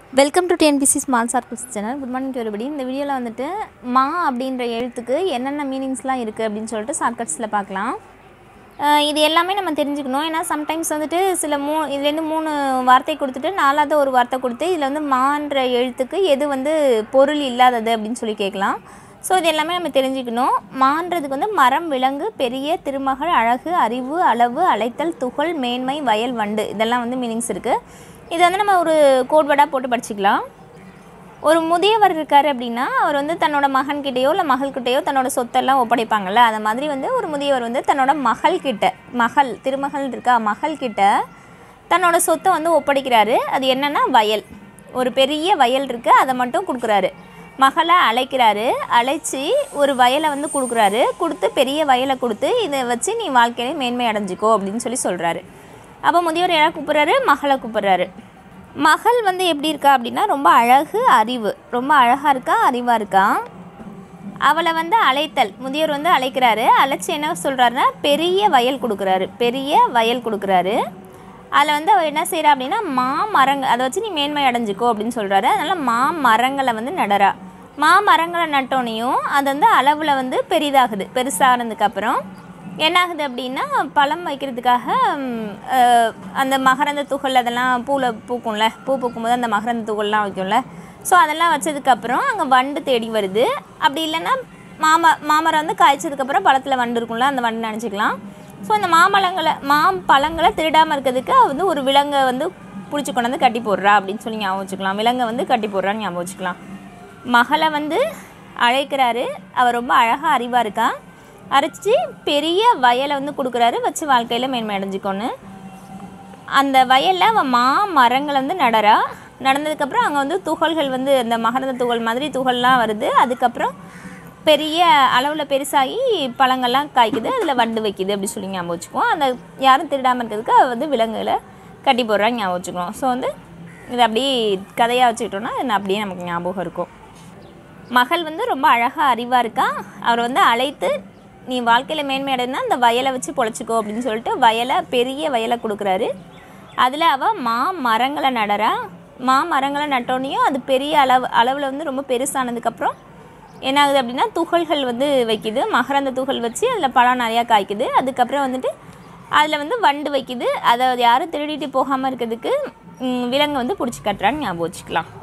welcome to TNPSC small circles channel good morning to everybody இந்த வீடியோவில் வந்துட்டு மா அப்படின்ற எழுத்துக்கு என்னென்ன மீனிங்ஸ்லாம் இருக்குது அப்படின்னு சொல்லிட்டு ஷார்ட்கட்ஸில் பார்க்கலாம் அஹ் இது எல்லாமே நம்ம தெரிஞ்சுக்கணும் ஏன்னா சம்டைம்ஸ் வந்துட்டு சில மூ இதுலேருந்து மூணு வார்த்தை கொடுத்துட்டு நாலாவது ஒரு வார்த்தை கொடுத்து இதில் வந்து மான்ற எழுத்துக்கு எது வந்து பொருள் இல்லாதது அப்படின்னு சொல்லி கேட்கலாம் ஸோ இது எல்லாமே நம்ம தெரிஞ்சுக்கணும் மான்றதுக்கு வந்து மரம் விலங்கு பெரிய திருமகள் அழகு அறிவு அளவு அழைத்தல் துகள் மேன்மை வயல் வண்டு இதெல்லாம் வந்து மீனிங்ஸ் இருக்குது இது வந்து நம்ம ஒரு கோட்வேர்டாக போட்டு படிச்சுக்கலாம் ஒரு முதியவர் இருக்கார் அப்படின்னா அவர் வந்து தன்னோட மகன்கிட்டயோ இல்லை மகள்கிட்டயோ தன்னோட சொத்தெல்லாம் ஒப்படைப்பாங்கல்ல அந்த மாதிரி வந்து ஒரு முதியவர் வந்து தன்னோட மகள்கிட்ட மகள் திருமகள் இருக்கா மகள்கிட்ட தன்னோட சொத்தை வந்து ஒப்படைக்கிறாரு அது என்னன்னா வயல் ஒரு பெரிய வயல் இருக்குது அதை மட்டும் கொடுக்குறாரு மகளை அழைக்கிறாரு அழைச்சி ஒரு வயலை வந்து கொடுக்குறாரு கொடுத்து பெரிய வயலை கொடுத்து இதை வச்சு நீ வாழ்க்கையில மேன்மை அடைஞ்சிக்கோ அப்படின்னு சொல்லி சொல்கிறாரு அப்போ முதியவர் யாரை கூப்பிட்றாரு மகளை கூப்பிட்றாரு மகள் வந்து எப்படி இருக்கா அப்படின்னா ரொம்ப அழகு அறிவு ரொம்ப அழகாக இருக்கா அறிவாக இருக்கா அவளை வந்து அழைத்தல் முதியோர் வந்து அழைக்கிறாரு அழைச்சி என்ன சொல்கிறாருன்னா பெரிய வயல் கொடுக்குறாரு பெரிய வயல் கொடுக்குறாரு அதில் வந்து அவர் என்ன செய்கிறா அப்படின்னா மா மரங்கள் அதை வச்சு நீ மேன்மை அடைஞ்சிக்கோ அப்படின்னு சொல்கிறாரு அதனால் மா மரங்களை வந்து நடறா மா மரங்களை நட்டோனையும் அது வந்து அளவில் வந்து பெரிதாகுது பெருசானதுக்கப்புறம் என்னாகுது அப்படின்னா பழம் வைக்கிறதுக்காக ம், அஹ், அந்த மகரந்த துகள் அதெல்லாம் பூவில் பூக்கும்ல பூ பூக்கும்போது அந்த மகரந்த துகள்லாம் வைக்கும்ல ஸோ அதெல்லாம் வச்சதுக்கப்புறம் அங்கே வண்டு தேடி வருது அப்படி இல்லைன்னா மாம மாமரம் வந்து காய்ச்சதுக்கப்புறம் பழத்தில் வண்டு இருக்கும்ல அந்த வண்டு நினச்சிக்கலாம் ஸோ இந்த மாமழங்களை மாம்பழங்களை திருடாமல் இருக்கிறதுக்கு அவ வந்து ஒரு விலங்கை வந்து பிடிச்சி கொண்டு வந்து கட்டி போடுறா அப்படின்னு சொல்லி ஞாபகம் வச்சுக்கலாம் விலங்கை வந்து கட்டி போடுறான்னு ஞாபகம் வச்சுக்கலாம் மகளை வந்து அழைக்கிறாரு அவள் ரொம்ப அழகாக அறிவாக இருக்கா அரைச்சி பெரிய வயலை வந்து கொடுக்குறாரு வச்சு வாழ்க்கையில் மேன்மை அடைஞ்சிக்கோன்னு அந்த வயலில் அவன் மா மரங்களை வந்து நடறா நடந்ததுக்கப்புறம் அங்கே வந்து துகள்கள் வந்து அந்த மகரந்த துகள் மாதிரி துகள்லாம் வருது அதுக்கப்புறம் பெரிய அளவில் பெருசாகி பழங்கள்லாம் காய்க்குது அதில் வண்டு வைக்குது அப்படி சொல்லி ஞாபகம் வச்சுக்குவோம் அந்த யாரும் திருடாமல் இருக்கிறதுக்கு அவ வந்து விலங்குகளை கட்டி போடுறாங்க ஞாபகம் வச்சுக்குவோம் ஸோ வந்து இதை அப்படியே கதையாக வச்சுக்கிட்டோன்னா இது அப்படியே நமக்கு ஞாபகம் இருக்கும் மகள் வந்து ரொம்ப அழகாக அறிவாக இருக்கா அவர் வந்து அழைத்து நீ வாழ்க்கையில் மேன்மை அடைந்தா அந்த வயலை வச்சு பொழைச்சிக்கோ அப்படின்னு சொல்லிட்டு வயலை பெரிய வயலை கொடுக்குறாரு அதில் அவள் மா மரங்களை நடறா மா மரங்களை நட்டோனையும் அது பெரிய அளவு அளவில் வந்து ரொம்ப பெருசானதுக்கப்புறம் என்ன ஆகுது அப்படின்னா துகள்கள் வந்து வைக்குது மகரந்த துகள் வச்சு அதில் பழம் நிறையா காய்க்குது அதுக்கப்புறம் வந்துட்டு அதில் வந்து வண்டு வைக்குது அதை யாரும் திருடிட்டு போகாமல் இருக்கிறதுக்கு ம், விலங்கை வந்து பிடிச்சி கட்டுறான்னு ஞாபகம் வச்சுக்கலாம்